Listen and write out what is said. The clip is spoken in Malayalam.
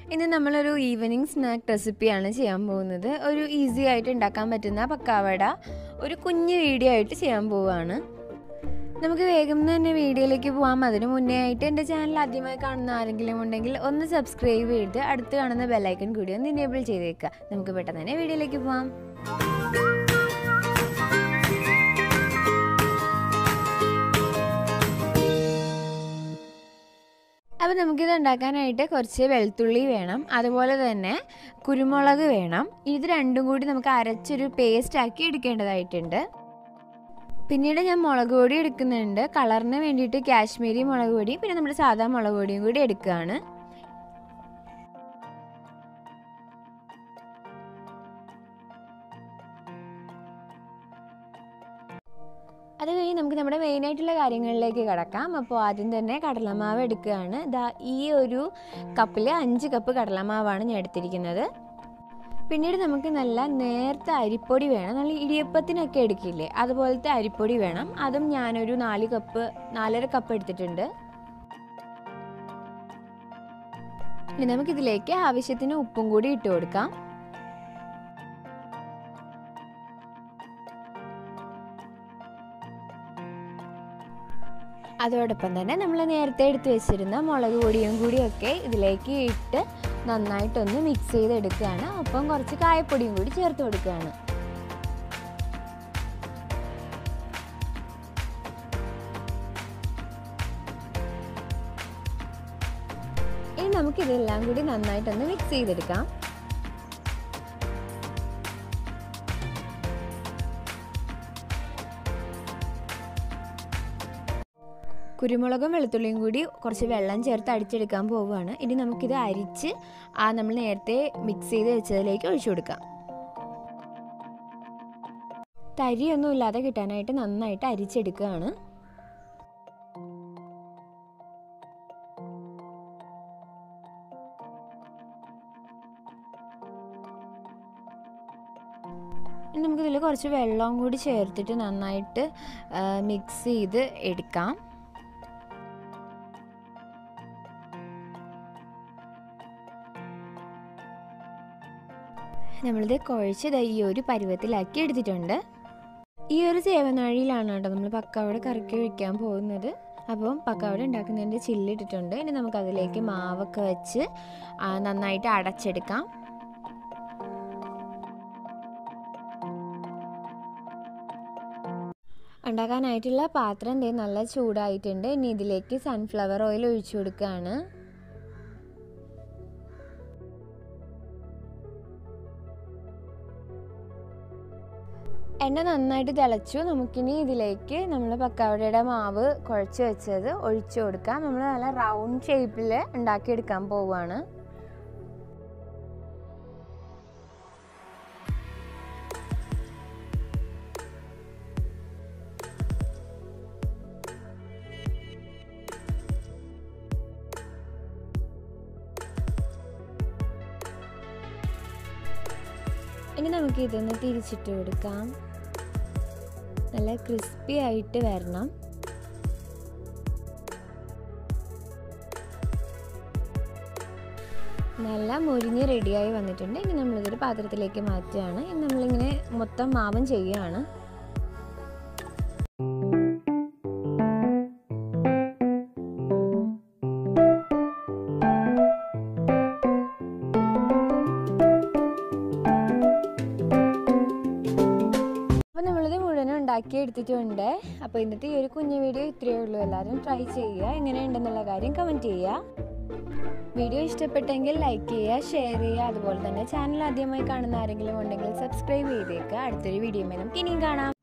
ഇന്ന് നമ്മളൊരു ഈവനിങ് സ്നാക്ക് റെസിപ്പിയാണ് ചെയ്യാൻ പോകുന്നത് ഒരു ഈസി ആയിട്ട് ഉണ്ടാക്കാൻ പറ്റുന്ന പക്കാവട ഒരു കുഞ്ഞു വീഡിയോ ആയിട്ട് ചെയ്യാൻ പോവുകയാണ് നമുക്ക് വേഗം തന്നെ വീഡിയോയിലേക്ക് പോകാം അതിന് മുന്നേ ആയിട്ട് എൻ്റെ ചാനൽ ആദ്യമായി കാണുന്ന ആരെങ്കിലും ഉണ്ടെങ്കിൽ ഒന്ന് സബ്സ്ക്രൈബ് ചെയ്ത് അടുത്ത് കാണുന്ന ബെല്ലൈക്കൺ കൂടി ഒന്ന് ഇനേബിൾ ചെയ്തേക്കുക നമുക്ക് പെട്ടെന്ന് തന്നെ വീഡിയോയിലേക്ക് പോകാം അപ്പോൾ നമുക്കിത് ഉണ്ടാക്കാനായിട്ട് കുറച്ച് വെളുത്തുള്ളി വേണം അതുപോലെ തന്നെ കുരുമുളക് വേണം ഇത് രണ്ടും കൂടി നമുക്ക് അരച്ചൊരു പേസ്റ്റ് ആക്കി എടുക്കേണ്ടതായിട്ടുണ്ട് പിന്നീട് ഞാൻ മുളക് പൊടി എടുക്കുന്നുണ്ട് കളറിന് വേണ്ടിയിട്ട് കാശ്മീരി മുളക് പൊടി പിന്നെ നമ്മുടെ സാധാ മുളക് പൊടിയും കൂടി എടുക്കുകയാണ് അത് കഴിഞ്ഞ് നമുക്ക് നമ്മുടെ മെയിനായിട്ടുള്ള കാര്യങ്ങളിലേക്ക് കിടക്കാം അപ്പോൾ ആദ്യം തന്നെ കടലമാവ് എടുക്കുകയാണ് ഇതാ ഈ ഒരു കപ്പിൽ അഞ്ച് കപ്പ് കടലമാവാണ് ഞാൻ എടുത്തിരിക്കുന്നത് പിന്നീട് നമുക്ക് നല്ല നേർത്ത അരിപ്പൊടി വേണം നല്ല ഇടിയപ്പത്തിനൊക്കെ എടുക്കില്ലേ അതുപോലത്തെ അരിപ്പൊടി വേണം അതും ഞാനൊരു നാല് കപ്പ് നാലര കപ്പ് എടുത്തിട്ടുണ്ട് ഇനി നമുക്കിതിലേക്ക് ആവശ്യത്തിന് ഉപ്പും കൂടി ഇട്ട് കൊടുക്കാം അതോടൊപ്പം തന്നെ നമ്മൾ നേരത്തെ എടുത്ത് വെച്ചിരുന്ന മുളക് പൊടിയും കൂടിയൊക്കെ ഇതിലേക്ക് ഇട്ട് നന്നായിട്ടൊന്ന് മിക്സ് ചെയ്തെടുക്കുകയാണ് ഒപ്പം കുറച്ച് കായപ്പൊടിയും കൂടി ചേർത്ത് കൊടുക്കുകയാണ് ഇനി നമുക്കിതെല്ലാം കൂടി നന്നായിട്ടൊന്ന് മിക്സ് ചെയ്തെടുക്കാം കുരുമുളകും വെളുത്തുള്ളിയും കൂടി കുറച്ച് വെള്ളം ചേർത്ത് അടിച്ചെടുക്കാൻ പോവുകയാണ് ഇനി നമുക്കിത് അരിച്ച് ആ നമ്മൾ നേരത്തെ മിക്സ് ചെയ്ത് വെച്ചതിലേക്ക് ഒഴിച്ചു കൊടുക്കാം തരിയൊന്നും ഇല്ലാതെ കിട്ടാനായിട്ട് നന്നായിട്ട് അരിച്ചെടുക്കുകയാണ് ഇനി നമുക്കിതിൽ കുറച്ച് വെള്ളവും കൂടി ചേർത്തിട്ട് നന്നായിട്ട് മിക്സ് ചെയ്ത് എടുക്കാം നമ്മളിത് കുഴച്ച് ഈ ഒരു പരുവത്തിലാക്കി എടുത്തിട്ടുണ്ട് ഈ ഒരു സേവനാഴിയിലാണ് കേട്ടോ നമ്മൾ പക്കാവട കറക്കി ഒഴിക്കാൻ പോകുന്നത് അപ്പം പക്കാവട ഉണ്ടാക്കുന്നതിൻ്റെ ചില്ലിട്ടിട്ടുണ്ട് ഇനി നമുക്കതിലേക്ക് മാവൊക്കെ വെച്ച് നന്നായിട്ട് അടച്ചെടുക്കാം ഉണ്ടാക്കാനായിട്ടുള്ള പാത്രം എന്തേ നല്ല ചൂടായിട്ടുണ്ട് ഇനി ഇതിലേക്ക് സൺഫ്ലവർ ഓയിൽ ഒഴിച്ചു കൊടുക്കുകയാണ് എണ്ണ നന്നായിട്ട് തിളച്ചു നമുക്കിനി ഇതിലേക്ക് നമ്മൾ പക്കാവടയുടെ മാവ് കുഴച്ച് വെച്ചത് ഒഴിച്ചു കൊടുക്കാം നമ്മൾ നല്ല റൗണ്ട് ഷേപ്പിൽ ഉണ്ടാക്കിയെടുക്കാൻ പോവുകയാണ് ഇനി നമുക്ക് ഇതൊന്ന് തിരിച്ചിട്ട് കൊടുക്കാം നല്ല ക്രിസ്പി ആയിട്ട് വരണം നല്ല മുരിഞ്ഞ് റെഡിയായി വന്നിട്ടുണ്ട് ഇനി നമ്മളിതൊരു പാത്രത്തിലേക്ക് മാറ്റുകയാണ് ഇനി നമ്മളിങ്ങനെ മൊത്തം മാവും ചെയ്യുകയാണ് അപ്പോൾ നമ്മളിത് മുഴുവനും ഉണ്ടാക്കി എടുത്തിട്ടുണ്ട് അപ്പോൾ ഇന്നത്തെ ഈ ഒരു കുഞ്ഞു വീഡിയോ ഇത്രയേ ഉള്ളൂ എല്ലാവരും ട്രൈ ചെയ്യുക എങ്ങനെയുണ്ടെന്നുള്ള കാര്യം കമൻറ്റ് ചെയ്യുക വീഡിയോ ഇഷ്ടപ്പെട്ടെങ്കിൽ ലൈക്ക് ചെയ്യുക ഷെയർ ചെയ്യുക അതുപോലെ തന്നെ ചാനൽ ആദ്യമായി കാണുന്ന ആരെങ്കിലും ഉണ്ടെങ്കിൽ സബ്സ്ക്രൈബ് ചെയ്തേക്കുക അടുത്തൊരു വീഡിയോ നമുക്ക് ഇനിയും കാണാം